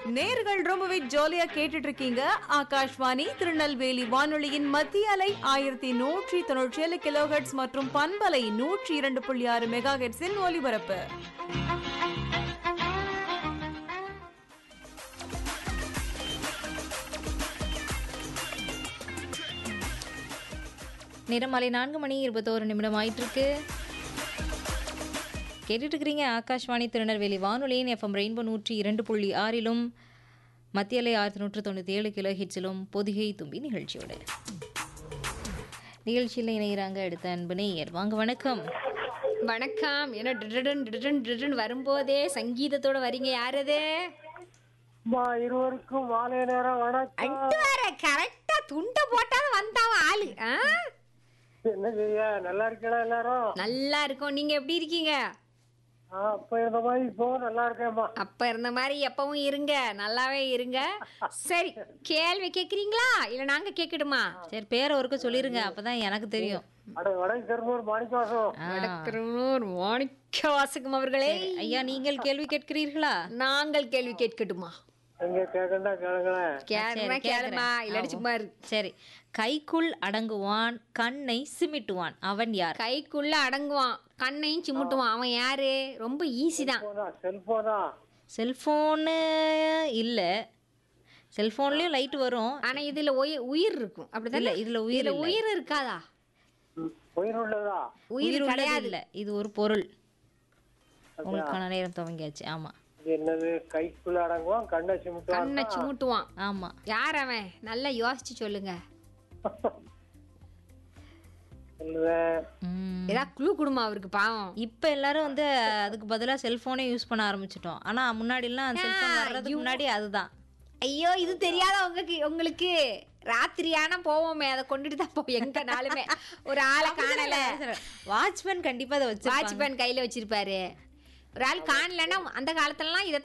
நேர்கள் ரொம்பவே ஜாலியா கேட்டுட்டு இருக்கீங்க ஆகாஷ்வாணி திருநெல்வேலி வானொலியின் மத்திய அலை ஆயிரத்தி நூற்றி தொண்ணூற்றி ஏழு கிலோஹெட்ஸ் மற்றும் பண்பலை நூற்றி இரண்டு புள்ளி ஆறு மெகா ஹெட்ஸின் ஒலிபரப்பு நேரம் மாலை நான்கு மணி இருபத்தோரு நிமிடம் ஆயிட்டிருக்கு கேட்டுட்டு இருக்கிறீங்க ஆகாஷ்வாணி திருநெல்வேலி வானொலியின் எஃப்எம் ரெயின்போ நூற்றி இரண்டு புள்ளி ஆறிலும் மத்திய அலை ஆயிரத்தி நூற்று தொண்ணூற்றி ஏழு கிலோ ஹிட்ஸிலும் பொதிகை தும்பி நிகழ்ச்சியோட நிகழ்ச்சியில் இணைகிறாங்க அடுத்த அன்பு நேயர் வாங்க வணக்கம் வணக்கம் என்ன டிடன் டிடன் டிடன் வரும்போதே சங்கீதத்தோட வரீங்க யார் அது அம்மா இருவருக்கும் மாலை நேரம் வணக்கம் அட்டு வர கரெக்டா துண்டை போட்டாலும் வந்தாவன் ஆளு ஆ? என்ன செய்ய நல்லா இருக்கீங்களா எல்லாரும் நல்லா இருக்கோம் நீங்க எப்படி இருக்கீங்க ஆ, அப்ப இருந்த மாதிரி இப்போ நல்லா இருக்கேம்மா அப்ப இருந்த மாதிரி எப்பவும் இருங்க நல்லாவே இருங்க சரி கேள்வி கேக்குறீங்களா இல்ல நாங்க கேக்கட்டுமா சரி பேரை ஒருக்க சொல்லிருங்க அப்பதான் எனக்கு தெரியும் அட வடக்கு திருநூறு மாணிக்காசம் வடக்கரூர் மாணிக்க வாசகம் அவர்களே ஐயா நீங்கள் கேள்வி கேட்கிறீர்களா நாங்கள் கேள்வி கேட்கட்டுமா எங்க கேட்கண்டா கேளுங்களேன் கேளுமா சரி, கேளுமா கேக்குறேன். இல்லாடி சும்மா இரு. சரி கைக்குள் அடங்குவான் கண்ணை சிமிட்டுவான் அவன் யார் கைக்குள்ள அடங்குவான் கண்ணையும் சிமுட்டுவான் அவன் யாரு ரொம்ப ஈஸி தான் போனா செல்போனா செல்ஃபோனு இல்லை செல்ஃபோன்லேயும் லைட் வரும் ஆனா இதுல உயிர் உயிர் இருக்கும் அப்படிதானே இல்ல, இதுல உயிர் இதுல இல்ல. உயிர் இருக்காதா ம், உயிர் உள்ளதா உயிர் உயிர் உள்ளது கிடையாது இல்லை இது ஒரு பொருள் உங்களுக்கான நேரம் துவங்கியாச்சு ஆமா இது என்னது கைக்குள்ள அடங்குவான் கண்ணை கண்ணை சிமிட்டுவான் சிமுட்டுவான் ஆமா யார் அவன் நல்லா யோசிச்சு சொல்லுங்க சொல்லுவேன் ம். ஏதாவது குழு குடும்பம் அவருக்கு பாவம் இப்ப எல்லாரும் வந்து அதுக்கு பதிலா செல்போனே யூஸ் பண்ண ஆரம்பிச்சிட்டோம் ஆனா முன்னாடிலாம் செல்போன் வர்றதுக்கு முன்னாடி அதுதான் ஐயோ இது தெரியாத உங்களுக்கு உங்களுக்கு ராத்திரியான போவோமே அதை கொண்டுட்டு தான் போவோம் எங்க நாளுமே ஒரு ஆளை காணல வாட்ச்மேன் கண்டிப்பா அதை வச்சு வாட்ச்மேன் கையில வச்சிருப்பாரு ஒரு ஆள் காணலன்னா அந்த காலத்துலலாம் இதை